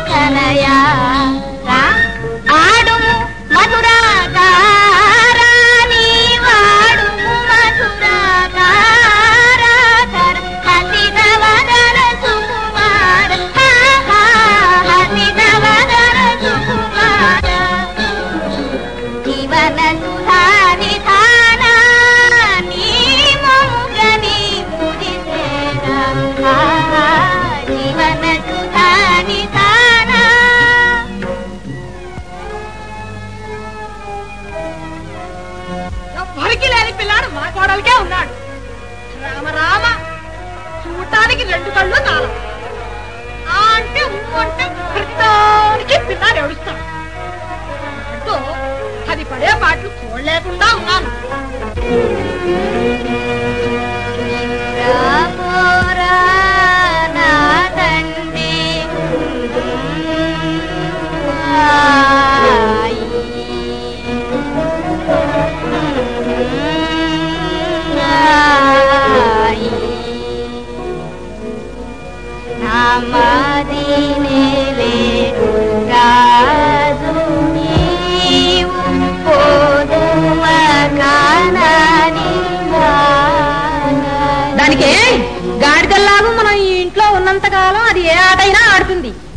కలయా రా ఆడుము మధురాగారాని వాడుము మధురాగారాకర హసిత వదన సుకుమార హా, హా, హసిత వదన సుకుమార జీవన సుధా నిధాన నీ మోగని మురిసేనా ఆ, జీవన సుధా నిధాన ఎవ్వరికి లేని పిల్లాడు మా కోడలికే ఉన్నాడు రామ రామ చూడటానికి రెండు కళ్ళు నాలుగు ఆ అంటే ఊ అంటే ప్రతిదానికి పిల్లాడు ఏడుస్తాడు అంటూ అది పడే పాటలు చూడలేకుండా ఉన్నాను రామోరా నా తండ్రి నామదినేలే రాజు నీవు పోదువ కానని దానికి గాడిదల్లాగా మనం ఈ ఇంట్లో ఉన్నంత కాలం అది ఏ ఆటైనా ఆడుతుంది